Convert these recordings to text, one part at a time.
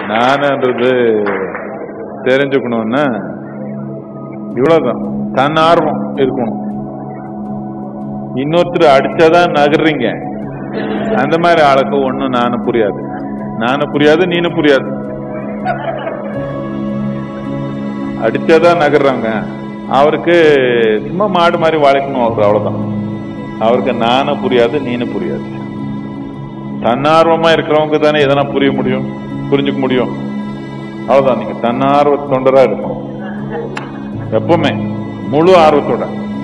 நானன்றது தெரிஞ்சுக்கணும்னா இவ்வளவுதான் தன் ஆர்வம் இருக்கணும் இன்னொருத்தர் அடிச்சாதான் நகர்றீங்க அந்த மாதிரி ஆளுக்கு ஒண்ணும் நானும் புரியாது நானும் புரியாது நீனும் புரியாது அடிச்சாதான் நகர்றாங்க அவருக்கு சும்மா மாடு மாதிரி வளைக்கணும் அவர் அவ்வளவுதான் அவருக்கு நானும் புரியாது நீனும் புரியாது தன்னார்வமா இருக்கிறவங்க தானே எதனா புரிய முடியும் புரிஞ்சுக்க முடியும் அவ்வளவுதான் நீங்க தன்னார்வ தொண்டரா இருக்கும் எப்பவுமே முழு ஆர்வத்தோட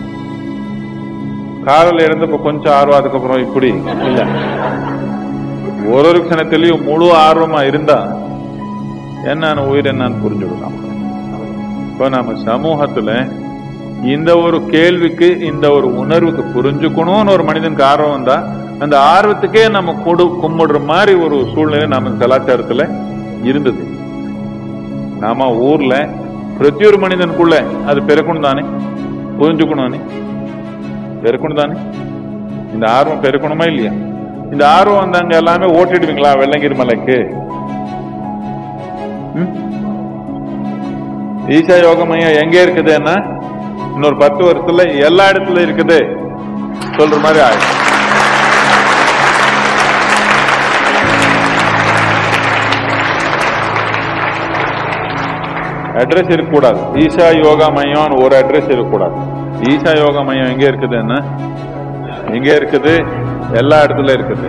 காதல் இறந்தப்ப கொஞ்சம் ஆர்வம் அதுக்கப்புறம் இப்படி இல்ல ஒரு ஒரு க்ஷணத்திலையும் முழு ஆர்வமா இருந்தா என்னன்னு உயிர் என்னன்னு புரிஞ்சுக்கலாம் இப்ப நம்ம சமூகத்துல இந்த ஒரு கேள்விக்கு இந்த ஒரு உணர்வுக்கு புரிஞ்சுக்கணும்னு ஒரு மனிதனுக்கு ஆர்வம் வந்தா அந்த ஆர்வத்துக்கே நம்ம கொடு கும்பிடுற மாதிரி ஒரு சூழ்நிலை நம்ம கலாச்சாரத்துல இருந்தது நாம ஊர்ல பிரதி ஒரு மனிதனுக்குள்ள அது பெருக்கணும் தானே புரிஞ்சுக்கணும் பெருக்கணும் தானே இந்த ஆர்வம் பெருக்கணுமா இல்லையா இந்த ஆர்வம் வந்தாங்க எல்லாமே ஓட்டிடுவீங்களா வெள்ளங்கிரி மலைக்கு ம்? ஈசா யோக மையம் எங்க இருக்குதுன்னா இன்னொரு பத்து வருஷத்துல எல்லா இடத்துல இருக்குது சொல்ற மாதிரி ஆயிடும் அட்ரஸ் இருக்கக்கூடாது ஈஷா யோகா மையம்னு ஒரு அட்ரஸ் இருக்கக்கூடாது ஈஷா யோகா மையம் எங்க இருக்குதுன்னா எங்க இருக்குது எல்லா இடத்துல இருக்குது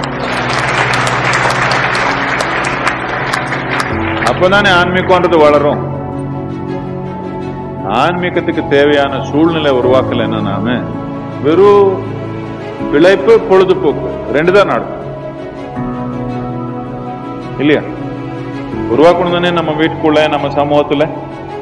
அப்பதானே ஆன்மீகம்ன்றது வளரும் ஆன்மீகத்துக்கு தேவையான சூழ்நிலை உருவாக்கல என்ன நாம வெறும் பிழைப்பு பொழுதுபோக்கு ரெண்டு தான் நடக்கும் இல்லையா உருவாக்கணும் தானே நம்ம வீட்டுக்குள்ள நம்ம சமூகத்துல